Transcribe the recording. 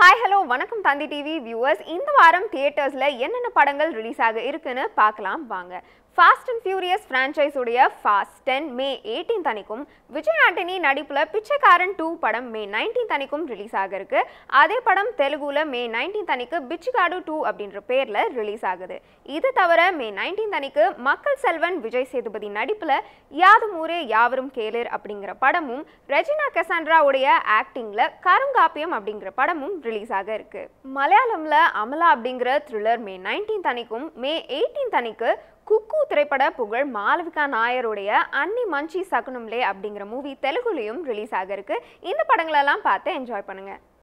hi hello வணக்கம் தந்தி TV viewers இந்த வாரம் தியேட்டர்ஸில் என்னென்ன படங்கள் ரிலீஸ் ஆக இருக்குன்னு பார்க்கலாம் வாங்க ஃபாஸ்ட் அண்ட் ஃபியூரியஸ் franchise உடைய ஃபாஸ்ட் டென் மே 18 அன்னைக்கும் விஜய் ஆண்டனி நடிப்பில் பிச்சைக்காரன் டூ படம் மே 19 அன்னைக்கும் ரிலீஸ் ஆக இருக்கு அதே படம் தெலுங்குல மே 19 அன்னைக்கு பிச்சுகாடு டூ அப்படின்ற பேரில் ரிலீஸ் ஆகுது இது தவிர மே 19 அன்னைக்கு மக்கள் செல்வன் விஜய் சேதுபதி நடிப்பில் யாதும் ஊரே யாவரும் கேளர் அப்படிங்கிற படமும் ரெஜினா கெசாண்ட்ராவுடைய ஆக்டிங்கில் கருங்காப்பியம் அப்படிங்கிற படமும் ரிலீஸ் ஆக இருக்கு மலையாளம்ல அமலா அப்படிங்கிற த்ரில்லர் மே 19 அன்னைக்கும் மே 18 அன்னைக்கு குக்கு திரைப்பட புகழ் மாளவிகா நாயருடைய அன்னி மஞ்சி சகுனம்லே அப்படிங்கிற மூவி தெலுங்குலையும் ரிலீஸ் ஆக இருக்கு இந்த படங்களெல்லாம் பார்த்து என்ஜாய் பண்ணுங்க